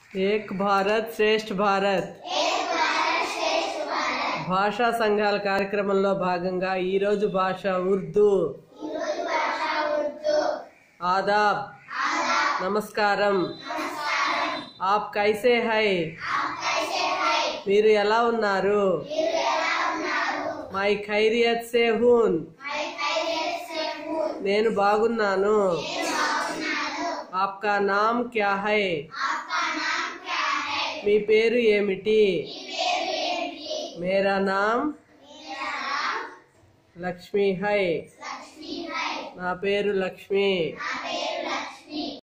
ఏక్ భారత్ శ్రేష్ఠ భారత్ భాషా సంఘాల కార్యక్రమంలో భాగంగా ఈరోజు భాష ఉర్దూ ఆదాబ్ నమస్కారం ఆప్ కైసే హై మీరు ఎలా ఉన్నారు మై ఖైరియత్ సే హూన్ నేను బాగున్నాను ఆప్కా నామ్ క్యా హై మీ పేరు ఏమిటి మేరా నామ్ లక్ష్మి హై నా పేరు లక్ష్మి